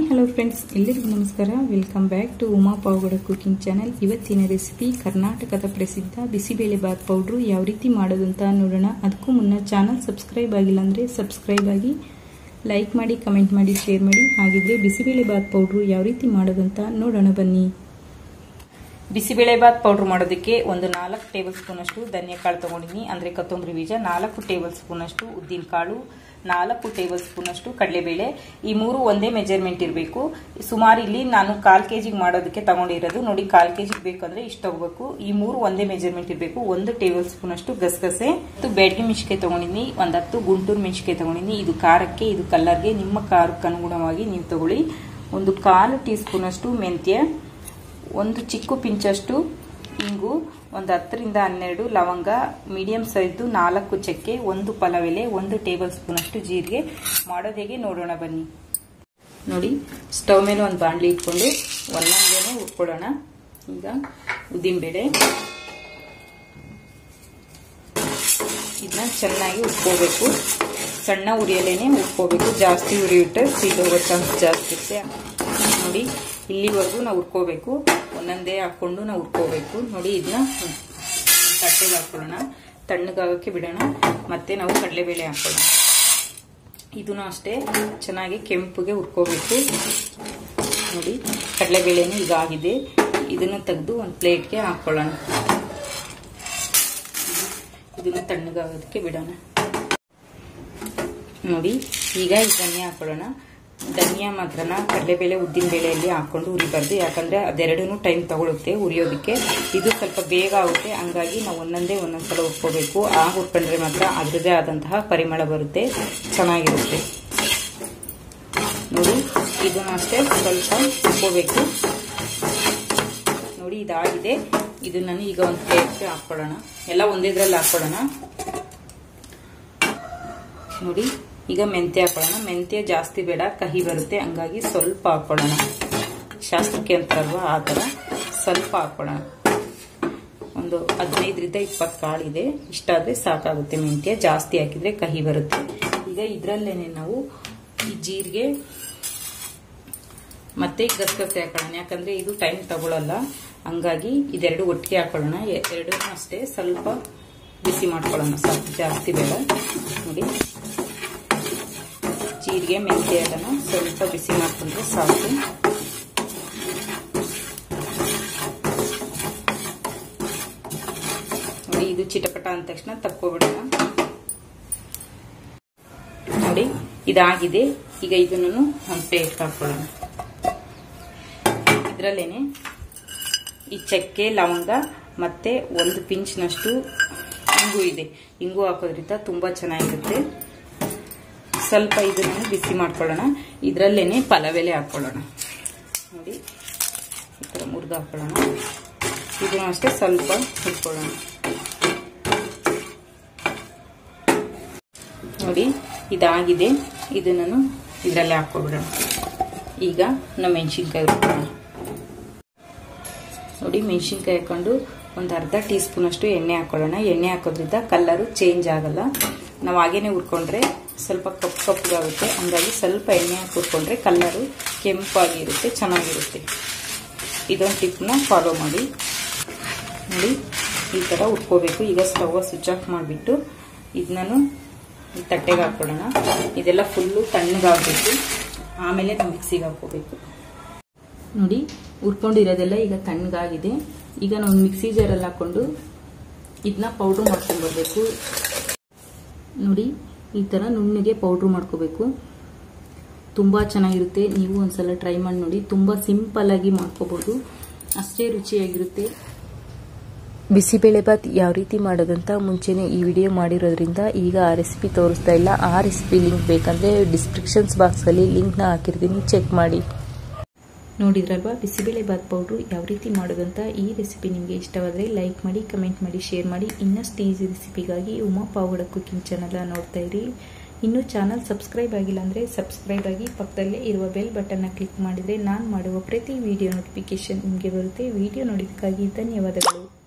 hello friends ಎಲ್ಲರಿಗೂ ನಮಸ್ಕಾರ welcome back to Uma Pavagada cooking channel ಇವತ್ತಿನ ರೆಸಿಪಿ ಕರ್ನಾಟಕದ ಪ್ರಸಿದ್ಧ ಬಿಸಿಬೇಳೆ ಬಾತ್ ಪೌಡ್ರು ಯಾವ ರೀತಿ ಮಾಡೋದು ಅಂತ ನೋಡೋಣ ಅದಕ್ಕೂ ಮುನ್ನ ಚಾನಲ್ ಸಬ್ಸ್ಕ್ರೈಬ್ ಆಗಿಲ್ಲ ಅಂದರೆ ಸಬ್ಸ್ಕ್ರೈಬ್ ಆಗಿ ಲೈಕ್ ಮಾಡಿ ಕಮೆಂಟ್ ಮಾಡಿ ಶೇರ್ ಮಾಡಿ ಹಾಗಿದ್ರೆ ಬಿಸಿಬೇಳೆ ಬಾತ್ ಪೌಡ್ರು ಯಾವ ರೀತಿ ಮಾಡೋದು ಅಂತ ನೋಡೋಣ ಬನ್ನಿ ಬಿಸಿಬೇಳೆ ಬಾತ್ ಪೌಡ್ರ್ ಮಾಡೋದಕ್ಕೆ ಒಂದು ನಾಲ್ಕು ಟೇಬಲ್ ಸ್ಪೂನ್ ಅಷ್ಟು ಧನಿಯಾಕಾಳು ತೊಗೊಂಡಿನಿ ಅಂದರೆ ಕೊತ್ತಂಬರಿ ಬೀಜ ನಾಲ್ಕು ಟೇಬಲ್ ಸ್ಪೂನ್ ಅಷ್ಟು ಉದ್ದಿನ ಕಾಳು ನಾಲ್ಕು ಟೇಬಲ್ ಸ್ಪೂನ್ ಅಷ್ಟು ಕಡಲೆಬೇಳೆ ಈ ಮೂರು ಒಂದೇ ಮೆಜರ್ಮೆಂಟ್ ಇರಬೇಕು ಸುಮಾರು ಇಲ್ಲಿ ನಾನು ಕಾಲ್ ಕೆಜಿಗೆ ಮಾಡೋದಕ್ಕೆ ತಗೊಂಡಿರೋದು ನೋಡಿ ಕಾಲ್ ಕೆಜಿಗೆ ಬೇಕಂದ್ರೆ ಇಷ್ಟು ತಗೋಬೇಕು ಈ ಮೂರು ಒಂದೇ ಮೆಜರ್ಮೆಂಟ್ ಇರಬೇಕು ಒಂದು ಟೇಬಲ್ ಸ್ಪೂನ್ ಅಷ್ಟು ಗಸಗಸೆ ಮತ್ತು ಬ್ಯಾಡಗಿ ಮೆಣಸಿಕಾಯಿ ತಗೊಂಡಿನಿ ಒಂದು ಹತ್ತು ಗುಂಟೂರು ಮೆಣಸಿಕಾಯಿ ತಗೊಂಡಿನಿ ಇದು ಖಾರಕ್ಕೆ ಇದು ಕಲ್ಲರ್ಗೆ ನಿಮ್ಮ ಖಾರಕ್ಕೆ ಅನುಗುಣವಾಗಿ ನೀವು ತಗೊಳ್ಳಿ ಒಂದು ಕಾಲು ಟೀ ಸ್ಪೂನ್ ಅಷ್ಟು ಮೆಂತ್ಯ ಒಂದು ಚಿಕ್ಕ ಪಿಂಚಷ್ಟು ಇಂಗು ಒಂದು ಹತ್ತರಿಂದ ಹನ್ನೆರಡು ಲವಂಗ ಮೀಡಿಯಂ ಸೈಜ್ದು ನಾಲ್ಕು ಚಕ್ಕೆ ಒಂದು ಪಲಾವೆಲೆ ಒಂದು ಟೇಬಲ್ ಸ್ಪೂನ್ ಅಷ್ಟು ಜೀರಿಗೆ ಮಾಡೋದು ಹೇಗೆ ನೋಡೋಣ ಬನ್ನಿ ನೋಡಿ ಸ್ಟವ್ ಮೇಲೆ ಒಂದು ಬಾಣಲಿ ಇಟ್ಕೊಂಡು ಒಂದೊಂದೇನೆ ಹುರ್ಕೊಳ್ಳೋಣ ಈಗ ಉದ್ದಿನಬೇಳೆ ಇದನ್ನ ಚೆನ್ನಾಗಿ ಉಟ್ಕೋಬೇಕು ಸಣ್ಣ ಉರಿಯಲೇನೆ ಉಟ್ಕೋಬೇಕು ಜಾಸ್ತಿ ಉರಿ ಇಟ್ಟರೆ ಸೀದೋಗೋ ಚಾನ್ಸ್ ಜಾಸ್ತಿ ಇರುತ್ತೆ ನೋಡಿ ಇಲ್ಲಿವರೆಗೂ ನಾವು ಹುರ್ಕೋಬೇಕು ಒಂದೊಂದೇ ಹಾಕೊಂಡು ನಾವು ಹುರ್ಕೋಬೇಕು ನೋಡಿ ಇದನ್ನ ತಟ್ಟೆಗೆ ಹಾಕೊಳ್ಳೋಣ ತಣ್ಣಗಾಗಕ್ಕೆ ಬಿಡೋಣ ಮತ್ತೆ ನಾವು ಕಡಲೆಬೇಳೆ ಹಾಕೊಳ್ಳೋಣ ಇದನ್ನು ಅಷ್ಟೇ ಚೆನ್ನಾಗಿ ಕೆಂಪುಗೆ ಹುರ್ಕೋಬೇಕು ನೋಡಿ ಕಡಲೆಬೇಳೆನೂ ಈಗ ಆಗಿದೆ ಇದನ್ನು ತೆಗೆದು ಒಂದು ಪ್ಲೇಟ್ಗೆ ಹಾಕೊಳ್ಳೋಣ ಇದನ್ನು ತಣ್ಣಗಾಗೋದಕ್ಕೆ ಬಿಡೋಣ ನೋಡಿ ಈಗ ಈ ಧನಿಯಾ ಹಾಕೊಳ್ಳೋಣ ಧನಿಯಾ ಮಾತ್ರನ ಕಡಲೆಬೇಳೆ ಉದ್ದಿನ ಬೇಳೆಯಲ್ಲಿ ಹಾಕೊಂಡು ಉರಿಬಾರ್ದು ಯಾಕಂದ್ರೆ ಅದೆರಡೂ ಟೈಮ್ ತಗೊಳುತ್ತೆ ಉರಿಯೋದಕ್ಕೆ ಇದು ಸ್ವಲ್ಪ ಬೇಗ ಆಗುತ್ತೆ ಹಂಗಾಗಿ ನಾವು ಒಂದೊಂದೇ ಒಂದೊಂದ್ಸಲ ಉಟ್ಕೋಬೇಕು ಆಗ ಉಟ್ಕೊಂಡ್ರೆ ಮಾತ್ರ ಅದರದೇ ಆದಂತಹ ಪರಿಮಳ ಬರುತ್ತೆ ಚೆನ್ನಾಗಿರುತ್ತೆ ನೋಡಿ ಇದನ್ನು ಅಷ್ಟೇ ಸ್ವಲ್ಪ ಉಟ್ಕೋಬೇಕು ನೋಡಿ ಇದಾಗಿದೆ ಇದನ್ನ ಈಗ ಒಂದು ಪ್ಲೇಟ್ಗೆ ಹಾಕೊಳ್ಳೋಣ ಎಲ್ಲ ಒಂದೇದ್ರಲ್ಲಿ ಹಾಕೊಳ್ಳೋಣ ನೋಡಿ ಈಗ ಮೆಂತ್ಯ ಹಾಕೊಳ್ಳೋಣ ಮೆಂತ್ಯ ಜಾಸ್ತಿ ಬೇಡ ಕಹಿ ಬರುತ್ತೆ ಹಂಗಾಗಿ ಸ್ವಲ್ಪ ಹಾಕೊಳ್ಳೋಣ ಶಾಸ್ತ್ರಕ್ಕೆ ಅಂತಾರಲ್ವ ಆ ಥರ ಸ್ವಲ್ಪ ಹಾಕೊಳ್ಳೋಣ ಒಂದು ಹದಿನೈದರಿಂದ ಇಪ್ಪತ್ತು ಕಾಳಿದೆ ಇಷ್ಟಾದರೆ ಸಾಕಾಗುತ್ತೆ ಮೆಂತ್ಯ ಜಾಸ್ತಿ ಹಾಕಿದ್ರೆ ಕಹಿ ಬರುತ್ತೆ ಈಗ ಇದರಲ್ಲೇನೆ ನಾವು ಈ ಜೀರಿಗೆ ಮತ್ತೆ ಗಸಗಸೆ ಹಾಕೊಳ್ಳೋಣ ಯಾಕಂದ್ರೆ ಇದು ಟೈಮ್ ತಗೊಳ್ಳಲ್ಲ ಹಂಗಾಗಿ ಇದೆರಡು ಒಟ್ಟಿಗೆ ಹಾಕೊಳ್ಳೋಣ ಎರಡೂ ಅಷ್ಟೇ ಸ್ವಲ್ಪ ಬಿಸಿ ಮಾಡ್ಕೊಳ್ಳೋಣ ಸಾಕು ಜಾಸ್ತಿ ಬೇಡ ನೋಡಿ ಜೀರಿಗೆ ಮೆಂತ್ಯ ಎಲ್ಲನ ಸ್ವಲ್ಪ ಬಿಸಿ ಮಾಡ್ಕೊಂಡ್ರೆ ಸಾಕು ನೋಡಿ ಇದು ಚಿಟಪಟ ಅಂದ ತಕ್ಷಣ ತಕ್ಕೋಬಿಡೋಣ ನೋಡಿ ಇದಾಗಿದೆ ಈಗ ಇದನ್ನು ಒಂದು ಪ್ಲೇಟ್ ಹಾಕೊಳ್ಳೋಣ ಇದರಲ್ಲೇನೆ ಈ ಚಕ್ಕೆ ಲವಂಗ ಮತ್ತೆ ಒಂದು ಪಿಂಚ್ನಷ್ಟು ಇಂಗು ಇದೆ ಇಂಗು ಹಾಕೋದ್ರಿಂದ ತುಂಬಾ ಚೆನ್ನಾಗಿರುತ್ತೆ ಸ್ವಲ್ಪ ಇದನ್ನು ಬಿಸಿ ಮಾಡ್ಕೊಳ್ಳೋಣ ಇದರಲ್ಲೇನೆ ಪಲಾವೆಲೆ ಹಾಕೊಳ್ಳೋಣ ನೋಡಿ ಈ ಥರ ಮುರಿದು ಹಾಕೊಳ್ಳೋಣ ಇದನ್ನು ಅಷ್ಟೇ ಸ್ವಲ್ಪ ಹುಡ್ಕೊಳ್ಳೋಣ ನೋಡಿ ಇದಾಗಿದೆ ಇದನ್ನು ಇದರಲ್ಲೇ ಹಾಕ್ಕೊಬಿಡೋಣ ಈಗ ನಾವು ಮೆಣಸಿನ್ಕಾಯಿ ಹುರ್ಕೊಳ್ಳೋಣ ನೋಡಿ ಮೆಣಸಿನ್ಕಾಯಿ ಹಾಕೊಂಡು ಒಂದು ಅರ್ಧ ಟೀ ಸ್ಪೂನ್ ಅಷ್ಟು ಎಣ್ಣೆ ಹಾಕೊಳ್ಳೋಣ ಎಣ್ಣೆ ಹಾಕೋದ್ರಿಂದ ಕಲರು ಚೇಂಜ್ ಆಗಲ್ಲ ನಾವು ಹಾಗೇನೆ ಹುರ್ಕೊಂಡ್ರೆ ಸ್ವಲ್ಪ ಕಪ್ಪು ಕಪ್ಪಗಾಗುತ್ತೆ ಹಂಗಾಗಿ ಸ್ವಲ್ಪ ಎಣ್ಣೆ ಹಾಕಿ ಹುರ್ಕೊಂಡ್ರೆ ಕಲರು ಕೆಂಪಾಗಿರುತ್ತೆ ಚೆನ್ನಾಗಿರುತ್ತೆ ಇದೊಂದು ಟಿಪ್ನ ಫಾಲೋ ಮಾಡಿ ನೋಡಿ ಈ ಥರ ಹುರ್ಕೋಬೇಕು ಈಗ ಸ್ಟವ್ ಸ್ವಿಚ್ ಆಫ್ ಮಾಡಿಬಿಟ್ಟು ಇದನ್ನು ಈ ತಟ್ಟೆಗೆ ಹಾಕೊಳ್ಳೋಣ ಇದೆಲ್ಲ ಫುಲ್ಲು ತಣ್ಣಗಾಗಬೇಕು ಆಮೇಲೆ ನಾವು ಮಿಕ್ಸಿಗೆ ಹಾಕೋಬೇಕು ನೋಡಿ ಹುರ್ಕೊಂಡಿರೋದೆಲ್ಲ ಈಗ ತಣ್ಣಗಾಗಿದೆ ಈಗ ನಾವು ಮಿಕ್ಸಿ ಜಾರಲ್ಲಿ ಹಾಕೊಂಡು ಇದನ್ನ ಪೌಡ್ರ್ ಮಾಡ್ಕೊಂಡ್ಬರ್ಬೇಕು ನೋಡಿ ಈ ಥರ ನುಣ್ಣಗೆ ಪೌಡ್ರ್ ಮಾಡ್ಕೋಬೇಕು ತುಂಬ ಚೆನ್ನಾಗಿರುತ್ತೆ ನೀವು ಒಂದ್ಸಲ ಟ್ರೈ ಮಾಡಿ ನೋಡಿ ತುಂಬ ಸಿಂಪಲ್ ಆಗಿ ಮಾಡ್ಕೋಬಹುದು ಅಷ್ಟೇ ರುಚಿಯಾಗಿರುತ್ತೆ ಬಿಸಿಬೇಳೆ ಬಾತ್ ಯಾವ ರೀತಿ ಮಾಡೋದಂತ ಮುಂಚೆನೆ ಈ ವಿಡಿಯೋ ಮಾಡಿರೋದ್ರಿಂದ ಈಗ ಆ ರೆಸಿಪಿ ತೋರಿಸ್ತಾ ಇಲ್ಲ ಆ ರೆಸಿಪಿ ಲಿಂಕ್ ಬೇಕಂದ್ರೆ ಡಿಸ್ಕ್ರಿಪ್ಷನ್ಸ್ ಬಾಕ್ಸಲ್ಲಿ ಲಿಂಕ್ನ ಹಾಕಿರ್ತೀನಿ ಚೆಕ್ ಮಾಡಿ ನೋಡಿದ್ರಲ್ವಾ ಬಿಸಿಬೇಳೆ ಬಾತ್ ಪೌಡ್ರು ಯಾವ ರೀತಿ ಮಾಡೋದಂತ ಈ ರೆಸಿಪಿ ನಿಮಗೆ ಇಷ್ಟವಾದರೆ ಲೈಕ್ ಮಾಡಿ ಕಮೆಂಟ್ ಮಾಡಿ ಶೇರ್ ಮಾಡಿ ಇನ್ನಷ್ಟು ಈಸಿ ರೆಸಿಪಿಗಾಗಿ ಉಮಾ ಪಾವಗಡ ಕುಕಿಂಗ್ ಚಾನಲ್ ನೋಡ್ತಾ ಇರಿ ಇನ್ನೂ ಚಾನಲ್ ಸಬ್ಸ್ಕ್ರೈಬ್ ಆಗಿಲ್ಲ ಅಂದರೆ ಸಬ್ಸ್ಕ್ರೈಬ್ ಆಗಿ ಪಕ್ಕದಲ್ಲೇ ಇರುವ ಬೆಲ್ ಬಟನ್ನ ಕ್ಲಿಕ್ ಮಾಡಿದರೆ ನಾನು ಮಾಡುವ ಪ್ರತಿ ವಿಡಿಯೋ ನೋಟಿಫಿಕೇಶನ್ ನಿಮಗೆ ಬರುತ್ತೆ ವಿಡಿಯೋ ನೋಡೋದಕ್ಕಾಗಿ ಧನ್ಯವಾದಗಳು